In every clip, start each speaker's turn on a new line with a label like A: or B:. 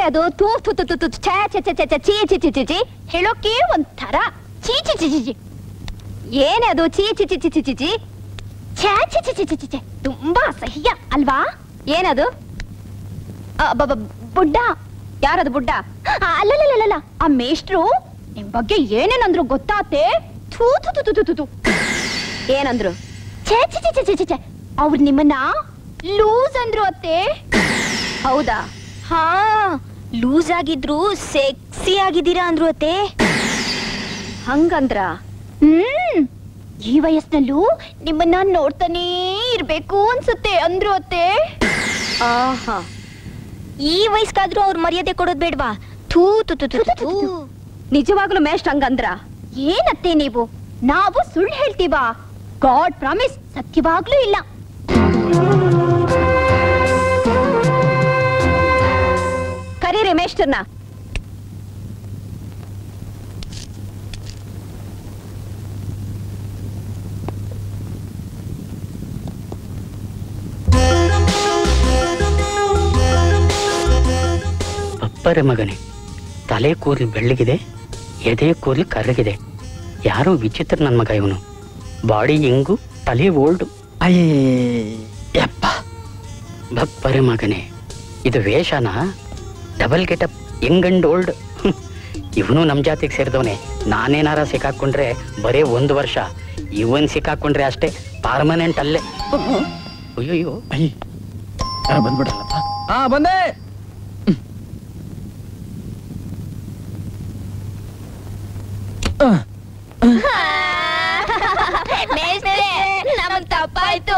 A: ಅದು ತೂ ತು ತು ತು ತು ಛೇ ಛೇ ಛೇ ಛೇ ಛೇ ಚೀ ಚಿ ಚಿ ಚಿ ಚಿ ಹೇಳೋಕೆ ಒಂಥರ ಚೀ ಚಿ ಚಿ ಚಿ ಚಿ ಏನೇ ಅದು ಚೀ ಚಿ ಚಿ ಚಿ ಚಿ ಚಿ ಚಿ ಛೇ ಛೇ ಛೇ ಛೇ ಛೇ ಛೇ ಛೇ ತುಂಬಾ ಅಸಹ್ಯ ಅಲ್ವಾ ಏನದು ಆ, ಬ- ಬ- ಬುಡ್ಡ ಯಾರದು ಬುಡ್ಡ ಆ, ಅಲ್ಲಲ್ಲಲ್ಲಲ್ಲ ಆ ಮೇಷ್ಟ್ರು ನಿಮ್ ಬಗ್ಗೆ ಏನೇನಂದ್ರು ಗೊತ್ತಾತೆ ಥೂ ಥು ಥು ಥು ಥು ಥು ಥು. ಏನಂದ್ರು ಛೇ ಛೇ ಛೇ ಛೇ ಛೇ ಛೇ ಛೇ ಅವ್ರು ನಿಮ್ಮನ್ನ ಲೂಸ್ ಅಂದ್ರು ಅತ್ತೆ ಹೌದಾ
B: ಹಾ ಲೂಸ್ ಆಗಿದ್ರು ಸೆಕ್ಸಿ ಆಗಿದ್ದೀರಾ ಅಂದ್ರು ಅತ್ತೆ
A: ಹಂಗಂದ್ರ
B: ಹ್ಮ್ ಈ ವಯಸ್ಸಿನಲ್ಲೂ ನಿಮ್ಮನ್ನ ನೋಡ್ತಾನೇ ಇರ್ಬೇಕು ಅನ್ಸುತ್ತೆ ಅಂದ್ರು ಅತ್ತೆ
A: ಆಹಾ
B: ಈ ವಯಸ್ಗಾದ್ರೂ ಅವ್ರ ಮರ್ಯಾದೆ ಕೊಡೋದ್ ಬೇಡ್ವಾ ಥೂ ತು ತು ತು ತು ತು.
A: ನಿಜವಾಗ್ಲೂ ಮೇಷ್ಟ್ ಹಂಗಂದ್ರ
B: ಏನತ್ತೆ ನೀವು ನಾವು ಸುಳ್ಳು ಹೇಳ್ತೀವಾ ಗಾಡ್ ಪ್ರಾಮಿಸ್ ಸತ್ಯವಾಗ್ಲೂ ಇಲ್ಲ
A: ಕರೀರಿ ಮೇಷ್ಟರ್ನ
C: ಅಪ್ಪರ ಮಗನೇ ತಲೆ ಕೂದಲು ಬೆಳ್ಳಗಿದೆ ಎದೆ ಕೂದಲು ಕರ್ರಗಿದೆ ಯಾರೋ ವಿಚಿತ್ರ ನನ್ನ ಮಗ ಇವನು ಬಾಡಿ ಹೆಂಗು ತಲೆ ಓಲ್ಡು ಅಯ್ಯಪ್ಪ ಬಪ್ಪರೆ ಮಗನೇ ಇದು ವೇಷನ double getup young and old ಇವನು ನಮ್ಮ ಜಾತಿಗೆ ಸೇರಿದವನೇ ನಾನೇನಾರ ಸಿಕ್ಕಾಕೊಂಡ್ರೆ ಬರೇ ಒಂದು ವರ್ಷ ಇವನ್ ಸಿಕ್ಕಾಕೊಂಡ್ರೆ ಅಷ್ಟೇ ಪರ್ಮನೆಂಟ್ ಅಲ್ಲೇ ಅಯ್ಯೋ
D: ಬಂದ್ಬಿಡಲ್ಲಪ್ಪ ಹಾ ಬಂದೆ
B: ನಮಗ್ ತಪ್ಪಾಯ್ತು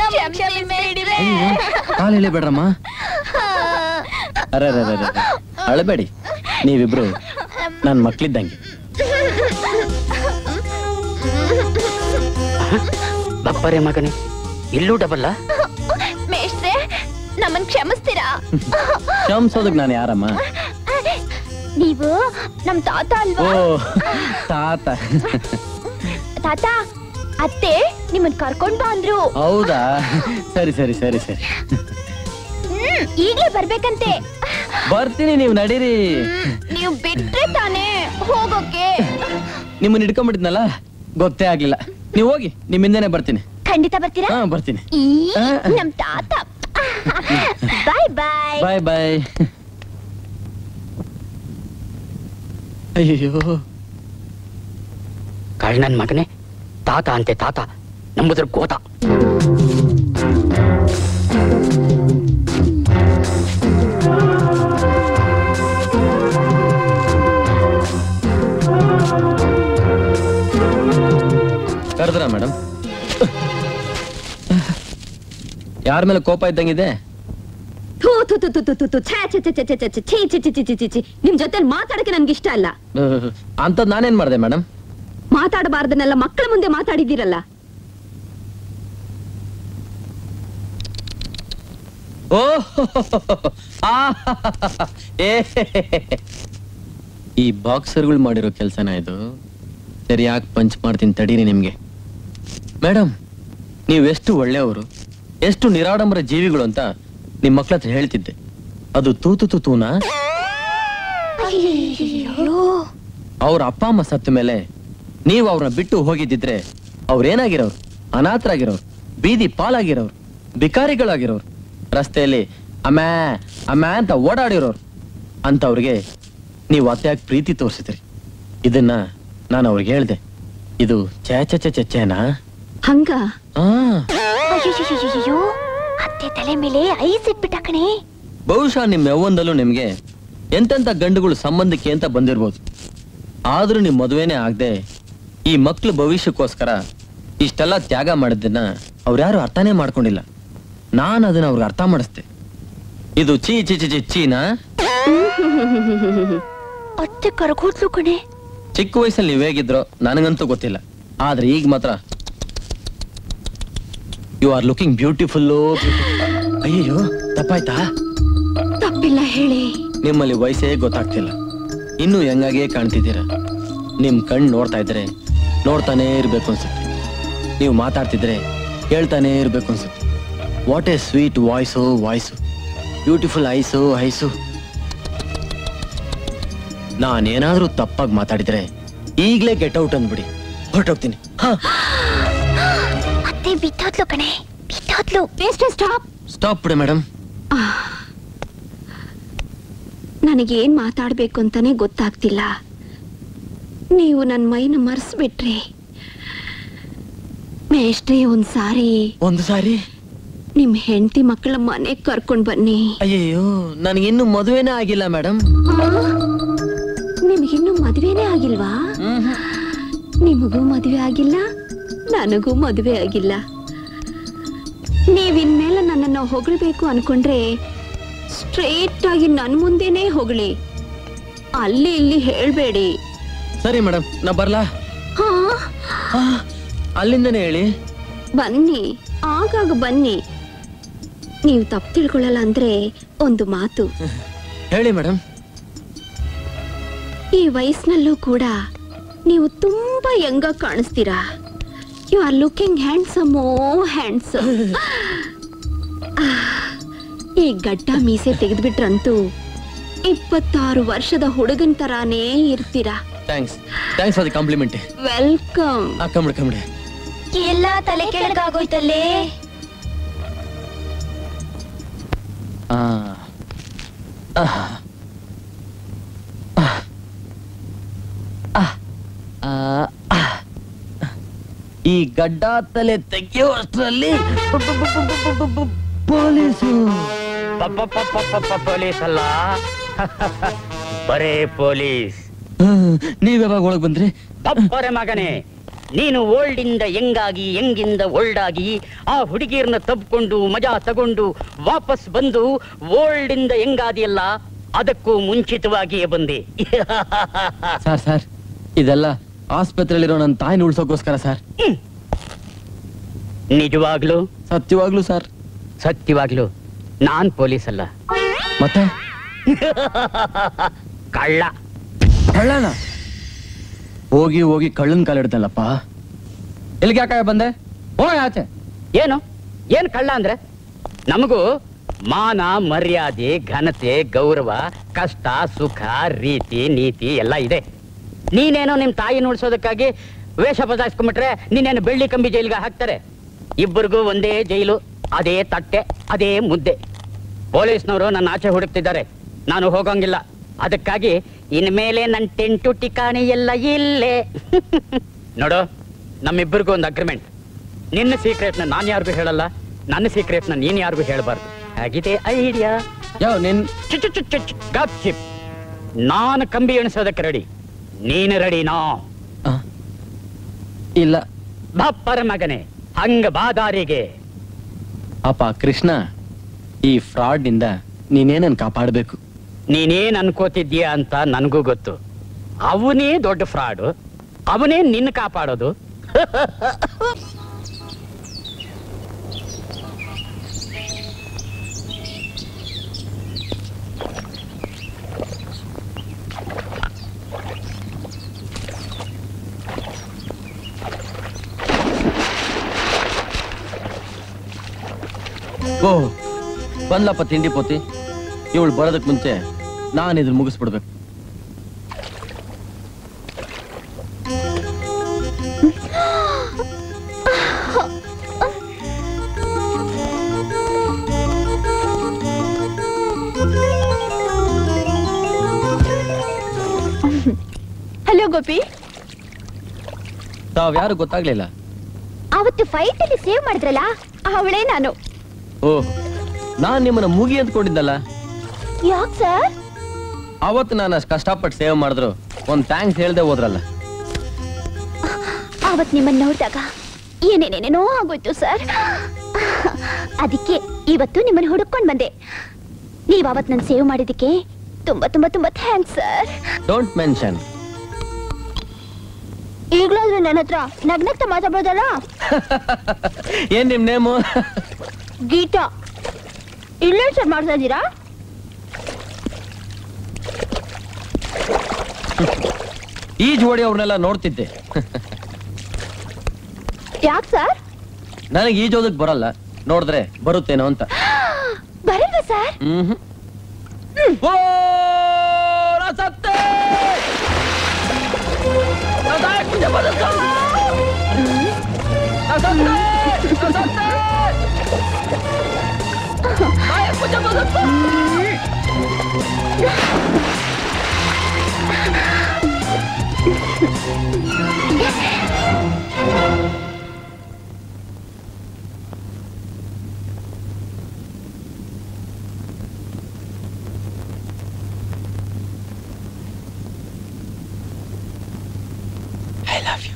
D: ಕಾಲು ಇಳಿಬೇಡ್ರಮ್ಮ ಅರೆ ಅರೆ ಅರೆ ಅಳಬೇಡಿ ನೀವಿಬ್ರು ನನ್ನ ಮಕ್ಳಿದ್ದಂಗೆ
C: ಬಪ್ಪರೆ ಮಗನೇ ಇಲ್ಲೂ ಡಬಲ್ಲ
B: ಮೇಷ್ಟ್ರೆ ನಮ್ಮನ್ ಕ್ಷಮಿಸ್ತೀರಾ
D: ಕ್ಷಮಿಸೋದಕ್ ನಾನು ಯಾರಮ್ಮ
B: ನೀವು ನಮ್ ತಾತ
D: ಓ
B: ಅಲ್ವಾ
D: ತಾತ
B: ತಾತ ಅತ್ತೆ ನಿಮ್ಮನ್ ಕರ್ಕೊಂಡ್ ಬಾ ಅಂದ್ರು
D: ಹೌದಾ ಸರಿ ಸರಿ ಸರಿ ಸರಿ
B: ಹ್ಮ್ ಈಗ್ಲೇ ಬರ್ಬೇಕಂತೆ
D: ಬರ್ತೀನಿ ನೀವು ನಡೀರಿ
B: ಹ್ಮ್, ನೀವು ಬಿಟ್ರೆ ತಾನೇ ಹೋಗೋಕೆ
D: ನಿಮ್ಮನ್ನ ಹಿಡ್ಕೊಂಡ್ಬಿಟ್ಟಿದ್ನಲ್ಲ ಗೊತ್ತೇ ಆಗ್ಲಿಲ್ಲ ನೀವು ಹೋಗಿ ನಿಮ್ ಹಿಂದೆನೆ ಬರ್ತೀನಿ
B: ಖಂಡಿತ ಬರ್ತೀರಾ
D: ಹಾ ಬರ್ತೀನಿ
B: ಈ
D: ಆ.
B: ನಮ್ ತಾತ ಬಾಯ್ ಬಾಯ್
D: ಬಾಯ್ ಬಾಯ್ ಅಯ್ಯೋ
C: ಕಾಳ್ ನನ್ ಮಗನೇ ತಾತ ಅಂತೆ ತಾತ ನಂಬುದ್ರ ಗೋತ
D: ಕರೆದ್ರ ಮೇಡಮ್ ಯಾರ ಮೇಲೆ ಕೋಪ ಇದ್ದಂಗಿದೆ
A: ಥೂ ಥು ಥು ಥು ಥು ಥು ಥು ಛೇ ಛೇ ಛೇ ಛೇ ಛೇ ಛೇ ಛೇ ಛೀ ಛೀ ಛೀ ಛೀ ಛೀ ಛೀ ಛೀ ನಿಮ್ ಜೊತೆ ಮಾತಾಡಕ್ಕೆ ನನ್ಗೆ ಇಷ್ಟ ಅಲ್ಲ
D: ಅಂತದ್ ನಾನೇನ್ ಮಾಡಿದೆ ಮೇಡಮ್
A: ಮಾತಾಡಬಾರ್ದನ್ನೆಲ್ಲ ಮಕ್ಕಳ ಮುಂದೆ ಮಾತಾಡಿದ್ದೀರಲ್ಲ
D: ಓ ಆ ಏ ಈ ಬಾಕ್ಸರ್ಗಳು ಮಾಡಿರೋ ಕೆಲ್ಸನ ಇದು ಸರಿಯಾಗಿ ಪಂಚ್ ಮಾಡ್ತೀನಿ ತಡೀರಿ ನಿಮ್ಗೆ ಮೇಡಮ್ ನೀವೆಷ್ಟು ಒಳ್ಳೆಯವರು ಎಷ್ಟು ನಿರಾಡಂಬರ ಜೀವಿಗಳು ಅಂತ ನಿಮ್ ಮಕ್ಳ ಹತ್ರ ಹೇಳ್ತಿದ್ದೆ ಅದು ತೂತು ತು ತೂನಾ ಅವ್ರ ಅಪ್ಪ ಅಮ್ಮ ಸತ್ತ ಮೇಲೆ ನೀವು ಅವ್ರನ್ನ ಬಿಟ್ಟು ಹೋಗಿದ್ದಿದ್ರೆ ಅವ್ರೇನಾಗಿರೋರು ಅನಾಥರಾಗಿರೋರು ಬೀದಿ ಪಾಲಾಗಿರೋರು ಬಿಕಾರಿಗಳಾಗಿರೋರು ರಸ್ತೆಯಲ್ಲಿ ಅಮ್ಯಾ ಅಮ್ಯಾ ಅಂತ ಓಡಾಡಿರೋರು ಅಂತವ್ರಿಗೆ ನೀವು ಅತ್ಯಾಗಿ ಪ್ರೀತಿ ತೋರಿಸಿದ್ರಿ ಇದನ್ನ ನಾನು ಅವ್ರಿಗೆ ಹೇಳ್ದೆ ಇದು ಚೇ ಚೆ ಚೆ ಚೆಚ್ಚೇನಾ
A: ಹಂಗ
D: ಆ
B: ಅಯ್ಯೋ ಅತ್ತೆ ತಲೆ ಮೇಲೆ ಐಸ್ ಇಟ್ಬಿಟ್ಟ ಕಣೆ
D: ಬಹುಶಃ ನಿಮ್ಮ ಯೌವನದಲ್ಲೂ ನಿಮ್ಗೆ ಎಂತೆಂತ ಗಂಡುಗಳು ಸಂಬಂಧಕ್ಕೆ ಅಂತ ಬಂದಿರ್ಬೋದು ಆದ್ರೂ ನಿಮ್ ಮದುವೆನೇ ಆಗದೆ ಈ ಮಕ್ಳ ಭವಿಷ್ಯಕ್ಕೋಸ್ಕರ ಇಷ್ಟೆಲ್ಲ ತ್ಯಾಗ ಮಾಡಿದ್ದನ್ನ ಅವ್ರ್ಯಾರು ಅರ್ಥನೇ ಮಾಡ್ಕೊಂಡಿಲ್ಲ ನಾನು ಅದನ್ನ ಅವ್ರಿಗೆ ಅರ್ಥ ಮಾಡಿಸ್ದೆ ಇದು ಚೀ ಚಿ ಚಿ ಚಿ ಚೀನಾ
B: ಅತ್ತೆ ಕರ್ಗೋದ್ಲು ಕಣೆ
D: ಚಿಕ್ಕ ವಯಸ್ಸಲ್ಲಿ ನೀವು ಹೇಗಿದ್ರೋ ನನಗಂತೂ ಗೊತ್ತಿಲ್ಲ ಆದ್ರೆ ಈಗ ಮಾತ್ರ ಯು ಆರ್ ಲುಕಿಂಗ್ ಬ್ಯೂಟಿಫುಲ್ಲು ಅಯ್ಯೋ ತಪ್ಪಾಯ್ತಾ
A: ತಪ್ಪಿಲ್ಲ ಹೇಳಿ
D: ನಿಮ್ಮಲ್ಲಿ ವಯಸ್ಸೇ ಗೊತ್ತಾಗ್ತಿಲ್ಲ ಇನ್ನೂ ಹೆಂಗಾಗೇ ಕಾಣ್ತಿದ್ದೀರ ನಿಮ್ ಕಣ್ ನೋಡ್ತಾ ಇದ್ರೆ ನೋಡ್ತಾನೇ ಇರ್ಬೇಕು ಅನ್ಸುತ್ತೆ ನೀವು ಮಾತಾಡ್ತಿದ್ರೆ ಕೇಳ್ತಾನೇ ಇರ್ಬೇಕು ಅನ್ಸುತ್ತೆ what a sweet voice voice beautiful eyes eyes ನಾನೇನಾದ್ರೂ ತಪ್ಪಾಗಿ ಮಾತಾಡಿದ್ರೆ ಈಗ್ಲೇ ಗೆಟ್ ಔಟ್ ಅಂದ್ಬಿಡಿ ಹೊರಟೋಗ್ತೀನಿ ಹಾ
A: ಮತ್ತೆ ಬಿದ್ದೋದ್ಲು ಕಣೆ ಬಿದ್ದೋದ್ಲು
B: ವೇಸ್ಟ್ ಸ್ಟಾಪ್
D: ಸ್ಟಾಪ್ ಬಿಡಿ ಮೇಡಮ್
B: ನನಗೇನ್ ಮಾತಾಡ್ಬೇಕು ಅಂತಾನೆ ಗೊತ್ತಾಗ್ತಿಲ್ಲ ನೀವು ನನ್ನ ಮೈನ ಮರ್ಸ್ಬಿಟ್ರಿ ಮೇಷ್ಟ್ರೆ ಒಂದ್ ಸಾರಿ
D: ಒಂದು ಸಾರಿ
B: ನಿಮ್ ಹೆಂಡತಿ ಮಕ್ಕಳ ಮನೆಗ್ ಕರ್ಕೊಂಡ್ ಬನ್ನಿ
D: ಅಯ್ಯಯ್ಯೋ ನನಗಿನ್ನೂ ಮದುವೆನೇ ಆಗಿಲ್ಲ ಮೇಡಮ್
B: ನಿಮ್ಗಿನ್ನು ಮದ್ವೆನೇ ಆಗಿಲ್ವಾ ನಿಮಗೂ ಮದುವೆ ಆಗಿಲ್ಲ ನನಗೂ ಮದುವೆ ಆಗಿಲ್ಲ ನೀವಿನ್ಮೇಲೆ ನನ್ನನ್ನು ಹೊಗಳ್ಬೇಕು ಅನ್ಕೊಂಡ್ರೆ ಸ್ಟ್ರೇಟ್ ಆಗಿ ನನ್ ಮುಂದೆನೇ ಹೊಗಳಿ ಅಲ್ಲಿ ಇಲ್ಲಿ ಹೇಳ್ಬೇಡಿ
D: ಸರಿ ಮೇಡಮ್ ನಾ ಬರ್ಲಾ
B: ಹಾ
D: ಹಾ, ಅಲ್ಲಿಂದನೇ ಹೇಳಿ
B: ಬನ್ನಿ ಆಗಾಗ ಬನ್ನಿ ನೀವು ತಪ್ಪು ತಿಳ್ಕೊಳ್ಳಲ್ಲ ಅಂದ್ರೆ ಒಂದು ಮಾತು
D: ಹೇಳಿ ಮೇಡಮ್
B: ಈ ವಯಸ್ಸಿನಲ್ಲೂ ಕೂಡ ನೀವು ತುಂಬಾ ಯಂಗ ಕಾಣಿಸ್ತೀರಾ you are looking handsome oh handsome ಈ ಗಡ್ಡ ಮೀಸೆ ತೆಗೆದ್ಬಿಟ್ರಂತೂ ಇಪ್ಪತ್ತಾರು ವರ್ಷದ ಹುಡುಗನ್ ತರಾನೇ ಇರ್ತೀರಾ
D: thanks thanks for the compliment
B: welcome
D: ಕಮ್ಬಿಡಿ ಕಮ್ಬಿಡಿ
A: ಎಲ್ಲ ತಲೆ ಕೆಳಗಾಗೋಯ್ತಲ್ಲೇ
D: ಆ. ಆಹ್. ಆಹ್. ಆಹ್. ಆ. ಆಹ್. ಈ ಗಡ್ಡ ತಲೆ ತೆಗೆಯೋ ಅಷ್ಟರಲ್ಲಿ ಪೊಲೀಸು
C: ಪೊಲೀಸ್ ಅಲ್ಲ ಬರೇ ಪೊಲೀಸ್
D: ನೀವ್ ಯಾವಾಗ ಒಳಗ್ ಬಂದ್ರಿ
C: ಬಪ್ಪರೆ ಮಗನೇ ನೀನು ಓಲ್ಡ್ ಇಂದ ಯಂಗಾಗಿ ಯಂಗಿಂದ ಓಲ್ಡ್ ಆಗಿ ಆ ಹುಡುಗಿಯರನ್ನ ತಬ್ಕೊಂಡು ಮಜಾ ತಗೊಂಡು ವಾಪಸ್ ಬಂದು ಓಲ್ಡ್ ಇಂದ ಯಂಗಾದಿಯಲ್ಲ ಅದಕ್ಕೂ ಮುಂಚಿತವಾಗಿಯೇ ಬಂದೆ
D: ಸರ್ ಸರ್ ಇದೆಲ್ಲ ಆಸ್ಪತ್ರೆಯಲ್ಲಿರೋ ನನ್ನ ತಾಯಿನ ಉಳ್ಸೋಕೋಸ್ಕರ ಸರ್
C: ನಿಜವಾಗ್ಲು
D: ಸತ್ಯವಾಗ್ಲು ಸರ್
C: ಸತ್ಯವಾಗ್ಲು ನಾನ್ ಪೊಲೀಸ್ ಅಲ್ಲ
D: ಮತ್ತೆ
C: ಕಳ್ಳ
D: ಕಳ್ಳನ ಹೋಗಿ ಹೋಗಿ ಕಳ್ಳನ್ ಕಾಲಿಡ್ತಲ್ಲಪ್ಪ ಎಲ್ಲಿಗೆ ಯಾಕೆ ಬಂದೆ ಹೋಗ ಆಚೆ
C: ಏನು ಏನ್ ಕಳ್ಳ ಅಂದ್ರೆ ನಮಗೂ ಮಾನ ಮರ್ಯಾದೆ ಘನತೆ ಗೌರವ ಕಷ್ಟ ಸುಖ ರೀತಿ ನೀತಿ ಎಲ್ಲ ಇದೆ ನೀನೇನೋ ನಿಮ್ ತಾಯಿ ಉಳಿಸೋದಕ್ಕಾಗಿ ವೇಷ ಬದಲಾಯಿಸ್ಕೊಂಡ್ಬಿಟ್ರೆ ನೀನೇನು ಬೆಳ್ಳಿ ಕಂಬಿ ಜೈಲಿಗೆ ಹಾಕ್ತಾರೆ ಇಬ್ಬರಿಗೂ ಒಂದೇ ಜೈಲು ಅದೇ ತಟ್ಟೆ ಅದೇ ಮುದ್ದೆ ಪೊಲೀಸ್ನವರು ನನ್ನ ಆಚೆ ಹುಡುಕ್ತಿದ್ದಾರೆ ನಾನು ಹೋಗಂಗಿಲ್ಲ ಅದಕ್ಕಾಗಿ ಇನ್ಮೇಲೆ ನನ್ನ ಟೆಂಟು ಟಿಕಾಣಿ ಎಲ್ಲ ಇಲ್ಲೇ ನೋಡು ನಮ್ಮಿಬ್ಬರಿಗೂ ಒಂದು ಅಗ್ರಿಮೆಂಟ್ ನಿನ್ನ ಸೀಕ್ರೆಟ್ನ ನಾನು ಯಾರಿಗೂ ಹೇಳಲ್ಲ ನನ್ನ ಸೀಕ್ರೆಟ್ನ ನೀನ್ ಯಾರಿಗೂ ಹೇಳಬಾರ್ದು ಹಾಗಿದೆ ಐಡಿಯಾ
D: ಯಾವ ನಿನ್
C: ಗಪ್ ಚಿಪ್ ನಾನು ಕಂಬಿ ಎಣಿಸೋದಕ್ಕೆ ರೆಡಿ ನೀನು ರೆಡಿನಾ
D: ಆ, ಇಲ್ಲ
C: ಬಪ್ಪರ ಮಗನೇ ಹಂಗ ಬಾದಾರಿಗೆ
D: ಅಪ್ಪ ಕೃಷ್ಣ ಈ ಫ್ರಾಡ್ ನಿಂದ ನೀನೇನನ್ ಕಾಪಾಡ್ಬೇಕು
C: ನೀನೇನ್ ಅನ್ಕೋತಿದ್ದೀಯ ಅಂತ ನನಗೂ ಗೊತ್ತು ಅವನೇ ದೊಡ್ಡ ಫ್ರಾಡು ಅವನೇ ನಿನ್ನ ಕಾಪಾಡೋದು
D: ಓ ಬಂದ್ಲಪ್ಪ ತಿಂಡಿ ಪೋತಿ ಇವಳು ಬರೋದಕ್ ಮುಂಚೆ ನಾನು ಇದನ್ನ ಮುಗಿಸ್ಬಿಡ್ಬೇಕು
A: ಹಲೋ ಗೋಪಿ
D: ತಾವ್ ಯಾರು ಗೊತ್ತಾಗ್ಲಿಲ್ಲ
A: ಅವತ್ತು ಫೈಟ್ ಅಲ್ಲಿ ಸೇವ್ ಮಾಡಿದ್ರಲ್ಲ ಅವಳೇ ನಾನು
D: ಓಹ್ ನಾನ್ ನಿಮ್ಮನ್ನ ಮುಗಿ ಅಂದ್ಕೊಂಡಿದ್ದಲ್ಲ
A: ಯಾಕ್ ಸರ್
D: ಅವತ್ತು ನಾನು ಅಷ್ಟು ಕಷ್ಟಪಟ್ಟು ಸೇವ್ ಮಾಡಿದ್ರು ಒಂದ್ ಥ್ಯಾಂಕ್ಸ್ ಹೇಳ್ದೆ ಹೋದ್ರಲ್ಲ
A: ಅವತ್ ನಿಮ್ಮನ್ನ ನೋಡಿದಾಗ ಏನೇನೇನೇನೋ ಆಗೋಯ್ತು ಸರ್ ಅದಕ್ಕೆ ಇವತ್ತು ನಿಮ್ಮನ್ನ ಹುಡುಕೊಂಡ್ ಬಂದೆ ನೀವ್ ಅವತ್ ನನ್ ಸೇವ್ ಮಾಡಿದಕ್ಕೆ ತುಂಬಾ ತುಂಬಾ ತುಂಬಾ ಥ್ಯಾಂಕ್ಸ್ ಸರ್
D: ಡೋಂಟ್ ಮೆನ್ಷನ್
A: ಈಗ್ಲಾದ್ರೂ ನನ್ನ ಹತ್ರ ನಗ್ನಗ್ತ ಮಾತಾಡ್ಬೋದಲ್ಲ
D: ಏನ್ ನಿಮ್ ನೇಮು
A: ಗೀತಾ ಇಲ್ಲೇ ಸರ್ ಮಾಡ್ತಾ ಇದ್ದೀರಾ
D: ಈ ಜೋಡಿ ಅವ್ರನ್ನೆಲ್ಲ ನೋಡ್ತಿದ್ದೆ
A: ಯಾಕ್ ಸರ್
D: ನನಗೆ ಈಜೋದಕ್ ಬರಲ್ಲ ನೋಡಿದ್ರೆ ಬರುತ್ತೇನೋ ಅಂತ
A: ಬರಲ್ವಾ ಸರ್
D: ಹ್ಮ್ ಓ ನಾ ಸತ್ತೆ ಐ ಲವ್ ಯು